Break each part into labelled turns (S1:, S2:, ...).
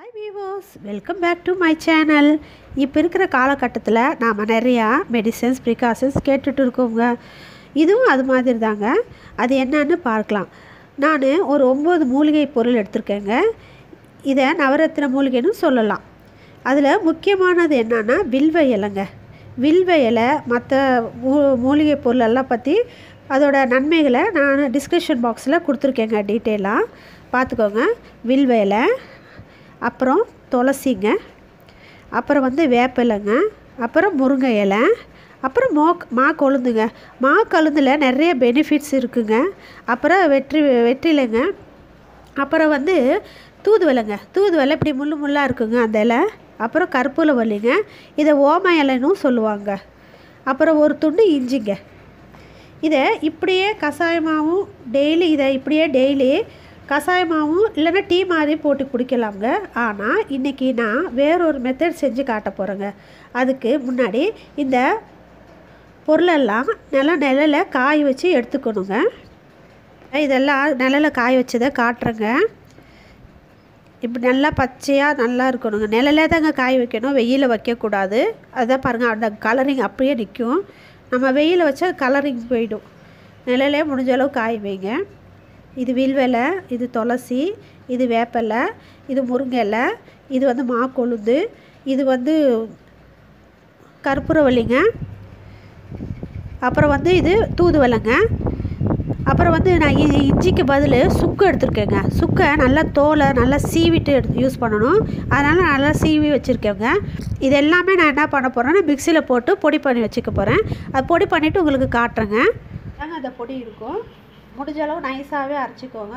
S1: hi viewers welcome back to my channel இப்போ இருக்கிற காலகட்டத்தில் நாம் நிறையா மெடிசன்ஸ் ப்ரிகாஷன்ஸ் கேட்டுட்டு இருக்கோங்க இதுவும் அது மாதிரி தாங்க அது என்னன்னு பார்க்கலாம் நான் ஒரு ஒம்பது மூலிகை பொருள் எடுத்திருக்கேங்க இதை நவரத்ன மூலிகைன்னு சொல்லலாம் அதில் முக்கியமானது என்னன்னா வில்வ இலைங்க வில்வ இலை மற்ற மூ மூலிகை பொருள் எல்லாம் பற்றி அதோட நன்மைகளை நான் டிஸ்கிரிப்ஷன் பாக்ஸில் கொடுத்துருக்கேங்க டீட்டெயிலாக பார்த்துக்கோங்க வில்வ இலை அப்புறம் துளசிங்க அப்புறம் வந்து வேப்பிலைங்க அப்புறம் முருங்கை இலை அப்புறம் மோக் மா கொழுந்துங்க மா கொழுந்தில் நிறைய பெனிஃபிட்ஸ் இருக்குங்க அப்புறம் வெற்றி வெற்றிலைங்க அப்புறம் வந்து தூதுவளைங்க தூதுவளை இப்படி முள்ளு முள்ளாக இருக்குங்க அந்த இலை அப்புறம் கற்பூரவல்லிங்க இதை ஓம இலைன்னும் சொல்லுவாங்க அப்புறம் ஒரு துண்டு இஞ்சிங்க இதை இப்படியே கஷாயமாகவும் டெய்லி இதை இப்படியே டெய்லி கஷாயமாகவும் இல்லைன்னா டீ மாதிரி போட்டு குடிக்கலாங்க ஆனால் இன்றைக்கி நான் வேறொரு மெத்தட் செஞ்சு காட்ட போகிறேங்க அதுக்கு முன்னாடி இந்த பொருளெல்லாம் நல்லா நிழலில் காய வச்சு எடுத்துக்கணுங்க இதெல்லாம் நிழலில் காய வச்சதை காட்டுறேங்க இப்படி நல்லா பச்சையாக நல்லா இருக்கணுங்க நிழலே தாங்க காய வைக்கணும் வெயிலில் வைக்கக்கூடாது அதான் பாருங்கள் அந்த கலரிங் அப்படியே நிற்கும் நம்ம வெயிலில் வச்சா கலரிங் போயிடும் நிழலே முடிஞ்ச அளவு காய வைங்க இது வில்வெலை இது துளசி இது வேப்பலை இது முருங்கை இலை இது வந்து மா கொழுந்து இது வந்து கற்பூரவல்லிங்க அப்புறம் வந்து இது தூதுவளைங்க அப்புறம் வந்து நான் இ- இஞ்சிக்கு பதில் சுக்கு எடுத்திருக்கேங்க சுக்கை நல்லா தோலை நல்லா சீவிட்டு எடுத்து யூஸ் பண்ணணும் அதனால் நல்லா சீவி வச்சுருக்கேங்க இது எல்லாமே நான் என்ன பண்ண போகிறேன்னா மிக்சியில் போட்டு பொடி பண்ணி வச்சுக்க போகிறேன் அது பொடி பண்ணிவிட்டு உங்களுக்கு காட்டுறேங்க தாங்க அந்த பொடி இருக்கும் முடிஞ்ச அளவு நைஸாகவே அரைச்சிக்கோங்க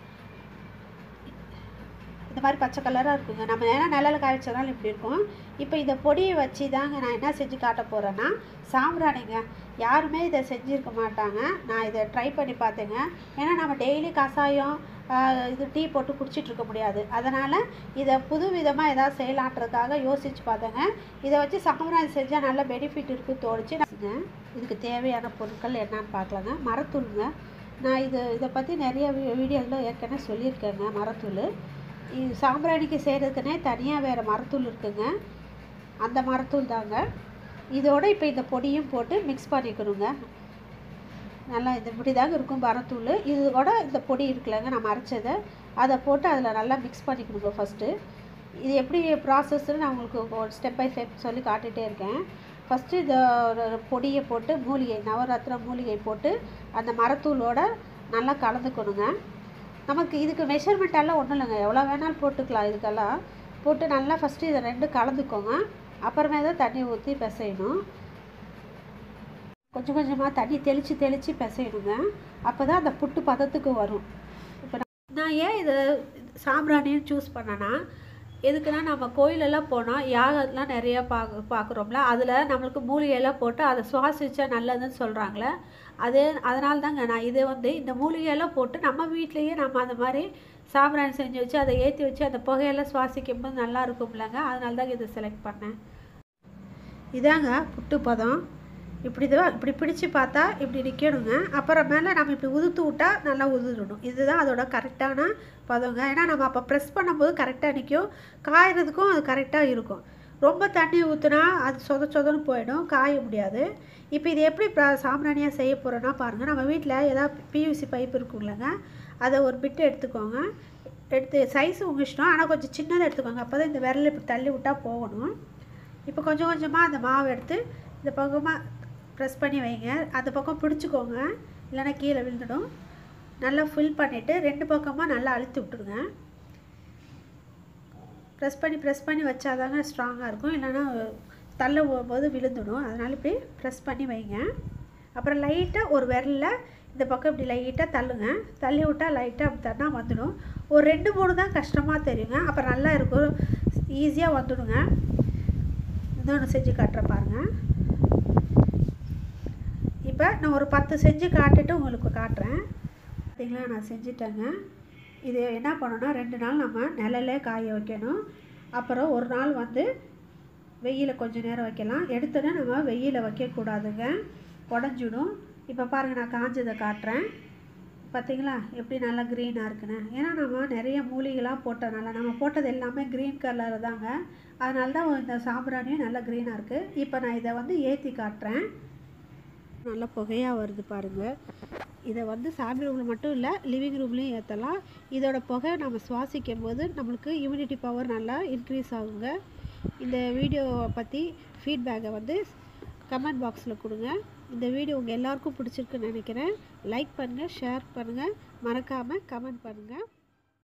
S1: இந்த மாதிரி பச்சை கலராக இருக்குங்க நம்ம ஏன்னா நிழல் காய வச்சதுனால இப்படி இருக்கும் இப்போ இந்த பொடியை வச்சு தாங்க நான் என்ன செஞ்சு காட்ட போகிறேன்னா சாம்பிராணிங்க யாருமே இதை செஞ்சுருக்க மாட்டாங்க நான் இதை ட்ரை பண்ணி பார்த்தேங்க ஏன்னா நம்ம டெய்லி கஷாயம் ஆஹ், இது டீ போட்டு குடிச்சிட்டு இருக்க முடியாது அதனால் இதை புது விதமாக ஏதாவது செய்யலான்றதுக்காக யோசித்து பார்த்தேங்க இதை வச்சு சாம்பிராணி செஞ்சால் நல்ல பெனிஃபிட் இருக்குன்னு தோணுச்சு நான் இதுக்கு தேவையான பொருட்கள் என்னன்னு பார்க்கலாங்க மரத்தூளுங்க நான் இது இதை பற்றி நிறைய வீடியோவில் ஏற்கனவே சொல்லியிருக்கேங்க மரத்தூள் இது சாம்பிராணிக்கு செய்கிறதுக்குனே தனியாக வேறு மரத்தூள் இருக்குங்க அந்த மரத்தூள் தாங்க இதோட இப்போ இந்த பொடியும் போட்டு மிக்ஸ் பண்ணிக்கணுங்க நல்லா இந்த இப்படி தாங்க இருக்கும் மரத்தூள் இது கூட இந்த பொடி இருக்குல்லங்க நம்ம அரைச்சதை அதை போட்டு அதில் நல்லா மிக்ஸ் பண்ணிக்கணுங்க ஃபஸ்ட்டு இது எப்படி ப்ராசஸ்ன்னு நான் உங்களுக்கு ஸ்டெப் பை ஸ்டெப் சொல்லி காட்டிகிட்டே இருக்கேன் ஃபஸ்ட்டு இந்த ஒரு பொடியை போட்டு மூலிகை நவரத்ன மூலிகை போட்டு அந்த மரத்தூளோட நல்லா கலந்துக்கணுங்க நமக்கு இதுக்கு மெஷர்மெண்ட் எல்லாம் ஒன்றும் இல்லைங்க எவ்வளோ வேணாலும் போட்டுக்கலாம் இதுக்கெல்லாம் போட்டு நல்லா ஃபஸ்ட்டு இதை ரெண்டு கலந்துக்கோங்க அப்புறமே தான் தண்ணி ஊற்றி பிசையணும் கொஞ்சம் கொஞ்சமாக தண்ணி தெளித்து தெளித்து பிசையணுங்க அப்போ தான் அந்த புட்டு பதத்துக்கு வரும் இப்போ நான் ஏன் இதை சாம்பிராணின்னு சூஸ் பண்ணேன்னா எதுக்குன்னா நம்ம கோயிலெல்லாம் போனால் யாகம்லாம் நிறையா பார்க்க பார்க்குறோம்ல அதில் நம்மளுக்கு மூலிகையெல்லாம் போட்டு அதை சுவாசிச்சா நல்லதுன்னு சொல்கிறாங்களே அது அதனால தாங்க நான் இது வந்து இந்த மூலிகையெல்லாம் போட்டு நம்ம வீட்லேயே நம்ம அந்த மாதிரி சாம்பிராணி செஞ்சு வச்சு அதை ஏற்றி வச்சு அந்த புகையெல்லாம் சுவாசிக்கும் போது நல்லா இருக்கும்லங்க அதனால தாங்க இதை செலக்ட் பண்ணேன் இதாங்க புட்டு பதம் இப்படி தான் இப்படி பிடிச்சு பார்த்தா இப்படி நிற்கணுங்க அப்புறம் மேலே நம்ம இப்படி உதுத்து விட்டா நல்லா உதுடணும் இதுதான் அதோட கரெக்டான பதங்க ஏன்னா நம்ம அப்போ ப்ரெஸ் பண்ணும்போது கரெக்டாக நிற்கும் காயறதுக்கும் அது கரெக்டாக இருக்கும் ரொம்ப தண்ணி ஊற்றுனா அது சொத சொதன்னு போயிடும் காய முடியாது இப்போ இது எப்படி ப்ர- சாம்பிராணியாக செய்ய போகிறோன்னா பாருங்கள் நம்ம வீட்டில் ஏதாவது பியூசி பைப் இருக்குங்களேங்க அதை ஒரு பிட்டு எடுத்துக்கோங்க எடுத்து சைஸ் உங்கள் இஷ்டம் ஆனால் கொஞ்சம் சின்னதாக எடுத்துக்கோங்க அப்போ தான் இந்த விரல் இப்படி தள்ளி விட்டால் போகணும் இப்போ கொஞ்சம் கொஞ்சமாக அந்த மாவு எடுத்து இந்த பக்கமாக ப்ரெஸ் பண்ணி வைங்க அந்த பக்கம் பிடிச்சிக்கோங்க இல்லைன்னா கீழே விழுந்துடும் நல்லா ஃபில் பண்ணிவிட்டு ரெண்டு பக்கமாக நல்லா அழுத்தி விட்டுடுங்க ப்ரெஸ் பண்ணி ப்ரெஸ் பண்ணி வச்சாதாங்க ஸ்ட்ராங்காக இருக்கும் இல்லைன்னா தள்ள போகும்போது விழுந்துடும் அதனால் இப்படி ப்ரெஸ் பண்ணி வைங்க அப்புறம் லைட்டாக ஒரு விரலில் இந்த பக்கம் இப்படி லைட்டாக தள்ளுங்க தள்ளி விட்டால் லைட்டாக அப்படி தண்ணா வந்துடும் ஒரு ரெண்டு மூணு தான் கஷ்டமாக தெரியுங்க அப்புறம் நல்லா இருக்கும் ஈஸியாக வந்துடுங்க இன்னொன்று செஞ்சு காட்டுறேன் பாருங்கள் இப்போ நான் ஒரு பத்து செஞ்சு காட்டிட்டு உங்களுக்கு காட்டுறேன் பார்த்தீங்களா நான் செஞ்சுட்டேங்க இது என்ன பண்ணணும்னா ரெண்டு நாள் நம்ம நிழலே காய வைக்கணும் அப்புறம் ஒரு நாள் வந்து வெயில கொஞ்ச நேரம் வைக்கலாம் எடுத்தோன்னே நம்ம வெயில வைக்கக்கூடாதுங்க உடஞ்சிடும் இப்போ பாருங்கள் நான் காஞ்சதை காட்டுறேன் பார்த்தீங்களா எப்படி நல்லா க்ரீனாக இருக்குன்னு ஏன்னா நம்ம நிறைய மூலிகைலாம் போட்டதுனால நம்ம போட்டது எல்லாமே க்ரீன் கலர் தாங்க அதனால தான் இந்த சாம்பிராணியும் நல்லா க்ரீனாக இருக்குது இப்போ நான் இதை வந்து ஏற்றி காட்டுறேன் நல்லா புகையாக வருது பாருங்கள் இதை வந்து சாமி ரூமில் மட்டும் இல்லை லிவிங் ரூம்லேயும் ஏற்றலாம் இதோட புகை நம்ம சுவாசிக்கும் போது நம்மளுக்கு இம்யூனிட்டி பவர் நல்லா இன்க்ரீஸ் ஆகுங்க இந்த வீடியோவை பற்றி ஃபீட்பேக்கை வந்து கமெண்ட் பாக்ஸில் கொடுங்க இந்த வீடியோ உங்கள் எல்லாருக்கும் பிடிச்சிருக்குன்னு நினைக்கிறேன் லைக் பண்ணுங்கள் ஷேர் பண்ணுங்கள் மறக்காமல் கமெண்ட் பண்ணுங்கள்